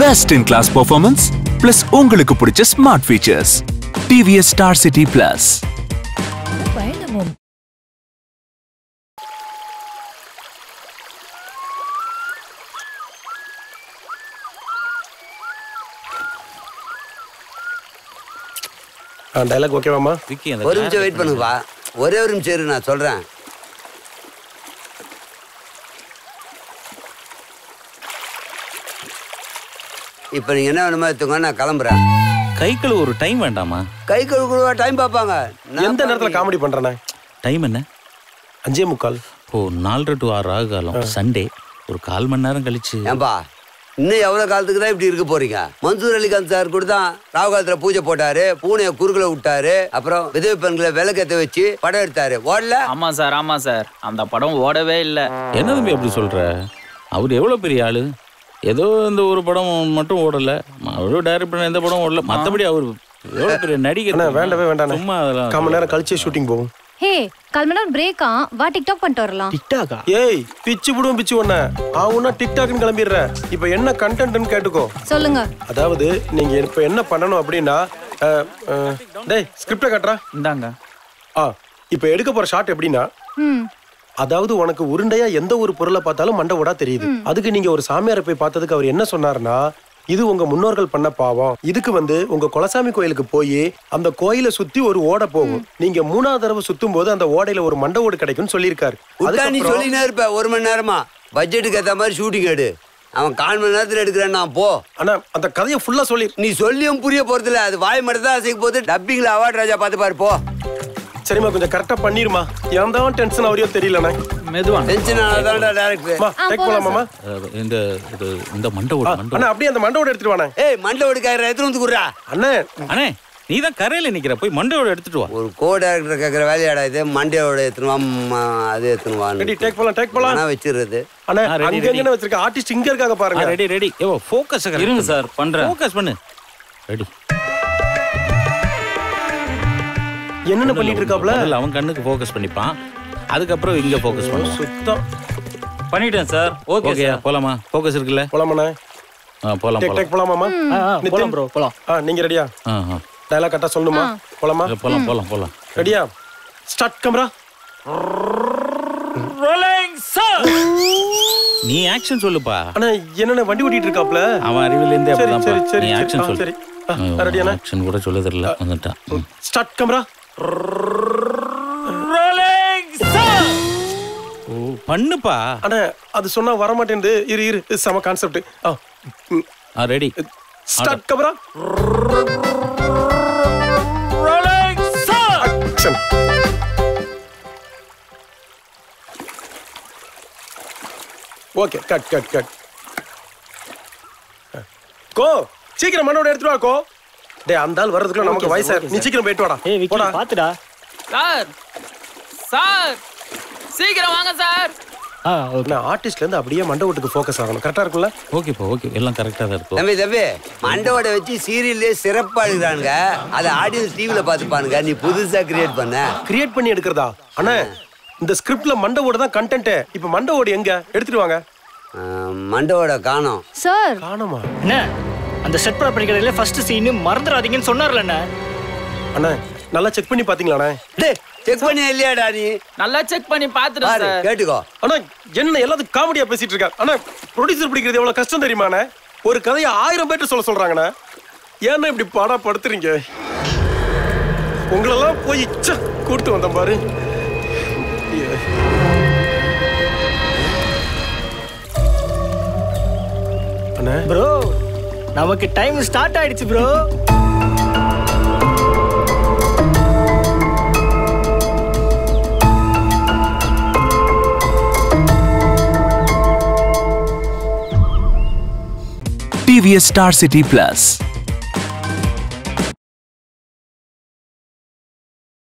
Best in class performance plus உங்களுக்கு பிடிச்ச smart features TVS Star City Plus பயணமும் dialogue ஓகேவாமா விக்கி அந்த ஒரு நிமிஷம் வெயிட் பண்ணுப்பா ஒரே ஒரு நிமிஷம் இரு நான் சொல்றேன் இப்போ நீங்க என்ன வேணுமோ எடுத்துங்க நான் கிளம்புறேன் கைக்குள்ள ஒரு டைம் வேண்டாமா கை கழுவுக்குழுவா டைம் பார்ப்பாங்க நான் எந்த நேரத்துல காமெடி பண்றேனே டைம் என்ன அஞ்சே முக்கால் ஓ நாலரை டு ஆறு ஆகு காலம் சண்டே ஒரு கால் மணி நேரம் கழிச்சு ஏன்பா இன்னும் எவ்வளோ காலத்துக்கு தான் இப்படி இருக்க போறீங்க மன்சூர் அலிகாந்த் சார் கூட தான் ராகு காலத்தில் பூஜை போட்டாரு பூனையை குறுக்கல விட்டாரு அப்புறம் விதவை பெண்களை விளக்கத்தை வச்சு படம் எடுத்தாரு ஓடல ஆமா சார் ஆமா சார் அந்த படம் ஓடவே இல்லை என்ன தம்பி அப்படி சொல்ற அவர் எவ்வளவு பெரிய ஆளு ஏதோ இந்த ஒரு படம் மட்டும் ஓடல அவரும் டைரக்ட் பண்ண எந்த படம் ஓடல மத்தபடி அவர் எவ்வளவு பெரிய நடிகர் அண்ணா வேண்டவே வேண்டாண்ணே சும்மா அதெல்லாம் கால் மணி நேரம் கழிச்சே ஷூட்டிங் போகும் ஹே கால் மணி நேரம் பிரேக்கா வா டிக்டாக் பண்ணிட்டு வரலாம் டிக்டாக்கா ஏய் பிச்சு விடுவோம் பிச்சு ஒண்ண ஆவுன்னா டிக்டாக்னு கிளம்பிடுற இப்போ என்ன கண்டென்ட்னு கேட்டுக்கோ சொல்லுங்க அதாவது நீங்க இப்போ என்ன பண்ணணும் அப்படின்னா அஹ், அஹ், டேய் ஸ்கிரிப்டை கட்டுறா இந்தாங்க ஆ இப்போ எடுக்க போற ஷாட் எப்படின்னா ம் அதாவது உனக்கு உருண்டையா எந்த ஒரு பொருளை பார்த்தாலும் மண்டை ஓடா தெரியுது அதுக்கு நீங்க ஒரு சாமியாரை போய் பார்த்ததுக்கு அவர் என்ன சொன்னாருன்னா இது உங்க முன்னோர்கள் பண்ண பாவம் இதுக்கு வந்து உங்க குலசாமி கோயிலுக்கு போய் அந்த கோயிலை சுத்தி ஒரு ஓடை போகும் நீங்க மூணாவது தடவை சுத்தும் போது அந்த ஓடையில ஒரு மண்டை ஓடு கிடைக்கும்னு சொல்லியிருக்காரு விட்டா நீ அதுக்கப்புறம் சொல்லினே இருப்ப ஒரு மணி நேரமா பட்ஜெட்டுக்கு ஏற்ற மாதிரி ஷூட்டிங் எடு அவன் கால் மணி நேரத்தில் எடுக்கிறேன் நான் போ ஆனா அந்த கதையை ஃபுல்லா சொல்லி நீ சொல்லியும் புரிய போறதில்ல அது வாய் மட்டும் தான் அசைக்க போது டப்பிங்ல அவார்ட் ராஜா பார்த்து பாரு போ சரிம்மா கொஞ்சம் கரெக்டா பண்ணிருமா ஏன் தான் டென்ஷன் அவரையோ தெரியலண்ணே மெதுவான் டென்ஷன் ஆனதான்டா டேரக்டர் அம்மா டேக் போலாமாமா அஹ், இந்த இது இந்த மண்டை ஓடு மண்டை அண்ணா அப்படியே அந்த மண்டை ஓடு எடுத்துட்டு வாண்ணே ஏய் மண்டை ஒடுக்காயிரம் எத்தனை வந்து குடுறா அண்ணே அண்ணே நீ தான் கரையில நிக்கிற போய் மண்டையோட எடுத்துட்டு வா ஒரு கோ டேரக்டர் கேட்குற வேலையாடா இது மண்டையோட எத்தனுவா அது ரெடி எத்தனுவான்னு டேக் போலாம் டேக் போலாம் ஆனா வச்சிடுறது அண்ணே ஆ, ready, அங்க எங்க வச்சிருக்க ஆர்டிஸ்ட் இங்க இருக்காங்க பாருங்க ரெடி ரெடி ஏவோ ஃபோக்கஸ் இருங்க சார் பண்றேன் ஃபோக்கஸ் பண்ணு ரெடி என்னென்ன பண்ணிட்டு இருக்காப்ல முதல்ல அவன் கண்ணுக்கு ஃபோக்கஸ் பண்ணிப்பான் அதுக்கப்புறம் இங்க ஃபோக்கஸ் பண்ணுவான் சுத்தம் பண்ணிட்டேன் சார் ஓகே ஓகே சார் போலாமா ஃபோக்கஸ் இருக்குல்ல போலாமாண்ணே ஆ, போலாம் டேக் போலாம் டேக் போலாமாமா போலாம் ப்ரோ போலாம் ஆ நீங்க ரெடியா ஆ, ஆ. டயலாக் கரெக்டா சொல்லணுமா போலாமா இல்ல, போலாம் போலாம் போலாம் ரெடியா ஸ்டார்ட் கேமரா நீ ஆக்ஷன் சொல்லுப்பா அண்ணா என்னென்ன வண்டி ஓட்டிட்டு இருக்காப்ல அவன் அறிவில இருந்தே சரி, அப்படிதான்ப்பா சரி, சரி, நீ சரி. ஆக்ஷன் ஆ, சொல்லு சரி. ஆ, ரெடியாண்ணே? ஆக்ஷன் கூட சொல்ல தெரியல வந்துட்டான் ம். ஸ்டார்ட் கேமரா ஓ பண்ணுப்பா அண்ணா அது சொன்னா வர மாட்டேங்குது இரு இரு இது செம கான்செப்ட் ஆ ஆ ready start camera action okay cut cut cut go சீக்கிரம் மண்ணோட எடுத்துட்டு வா கோ டேய் அந்த ஆள் வர்றதுக்குள்ள நமக்கு வயசா நீ சீக்கிரம் போயிட்டு வாடா ஏய் விக்கி போடா பாத்துடா சார் சார் சீக்கிரம் வாங்க சார் ஆ ஓகே நான் ஆர்டிஸ்ட்ல இருந்து அப்படியே மண்டை ஓட்டுக்கு ஃபோக்கஸ் ஆகணும் கரெக்டா இருக்கும்ல ஓகேப்பா ஓகே எல்லாம் கரெக்டா தான் இருக்கும் தம்பி தம்பி மண்டவோட வச்சு சீரியல்லே சிறப்பா எடுக்கிறானுங்க அதை ஆடியன்ஸ் டிவில பார்த்துப்பானுங்க நீ புதுசா கிரியேட் பண்ண கிரியேட் பண்ணி எடுக்கிறதா அண்ணா இந்த ஸ்கிரிப்ட்ல மண்டை ஓடு தான் கண்டென்ட் இப்ப மண்டை ஓடு எங்க எடுத்துட்டு வாங்க ஆஹ், மண்டவோட காணோம் சார் காணுமா என்ன அந்த செட் பண்ண படிக்கிறதுல ஃபர்ஸ்ட் சீன் மறந்துடாதீங்கன்னு சொன்னார்ல என்ன அண்ணா நல்லா செக் பண்ணி பாத்தீங்களாண்ணே டேய் செக் பண்ணி இல்லையாடா நீ நல்லா செக் பண்ணி பாத்துட்டேன் பாரு சார் கேட்டுக்கோ அண்ணா என்ன எல்லாத்துக்கும் காமெடியா பேசிட்டு இருக்கா அண்ணா ப்ரொடியூசர் பிடிக்கிறது எவ்வளவு கஷ்டம் தெரியுமாண்ணே ஒரு கதையை ஆயிரம் பேர்ட்ட சொல்ல சொல்றாங்கண்ணே ஏன்னா இப்படி பாடா படுத்துறீங்க உங்களெல்லாம் போய் ச்ச, கூட்டு வந்தேன் பாரு அண்ணா ப்ரோ நமக்கு டைம் ஸ்டார்ட் ஆயிடுச்சு bro TVS Star City plus